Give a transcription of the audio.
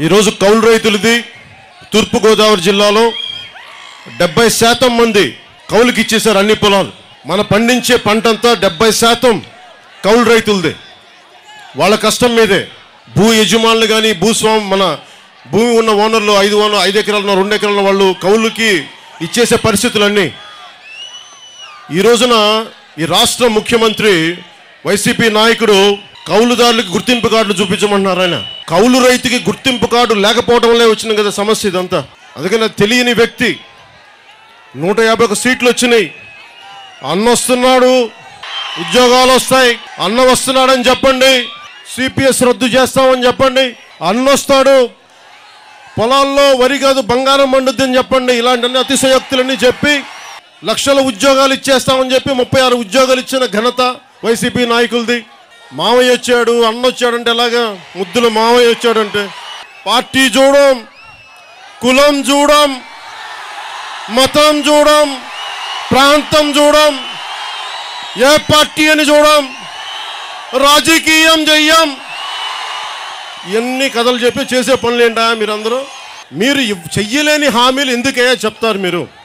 ఈరోజు కౌలు రైతులది తూర్పుగోదావరి జిల్లాలో డెబ్బై శాతం మంది కౌలుకి ఇచ్చేశారు అన్ని పొలాలు మన పండించే పంటంతా డెబ్బై శాతం కౌలు రైతులదే వాళ్ళ కష్టం మీదే భూ యజమానులు కానీ భూస్వామి మన భూమి ఉన్న ఓనర్లు ఐదు ఓనర్ ఐదు ఎకరాలు ఉన్న రెండు ఎకరాల వాళ్ళు కౌలుకి ఇచ్చేసే పరిస్థితులన్నీ ఈ రోజున ఈ రాష్ట్ర ముఖ్యమంత్రి వైసీపీ నాయకుడు కౌలుదారులకు గుర్తింపు కార్డులు చూపించమంటున్నారు ఆయన కౌలు రైతుకి గుర్తింపు కార్డు లేకపోవడం వల్లే వచ్చిన కదా సమస్య ఇదంతా అందుకని అది తెలియని వ్యక్తి నూట యాభై ఒక సీట్లు వచ్చినాయి అన్న వస్తున్నాడు ఉద్యోగాలు వస్తాయి అన్న వస్తున్నాడని చెప్పండి సిపిఎస్ రద్దు చేస్తామని చెప్పండి అన్న వస్తాడు పొలాల్లో వరి కాదు బంగారం పండుద్దని చెప్పండి ఇలాంటి అతిశయోక్తులన్నీ చెప్పి లక్షల ఉద్యోగాలు ఇచ్చేస్తామని చెప్పి ముప్పై ఆరు ఉద్యోగాలు ఇచ్చిన ఘనత వైసీపీ నాయకులది మామయ్య వచ్చాడు అన్న వచ్చాడంటే ఎలాగా ముద్దుల మామయ్య వచ్చాడంటే పార్టీ చూడం కులం చూడం మతం చూడం ప్రాంతం చూడం ఏ పార్టీ అని చూడం రాజకీయం చెయ్యం ఎన్ని కథలు చెప్పి చేసే పనులు ఏంటా మీరందరూ మీరు ఇవ్- చెయ్యలేని హామీలు ఎందుకయ్యా చెప్తారు మీరు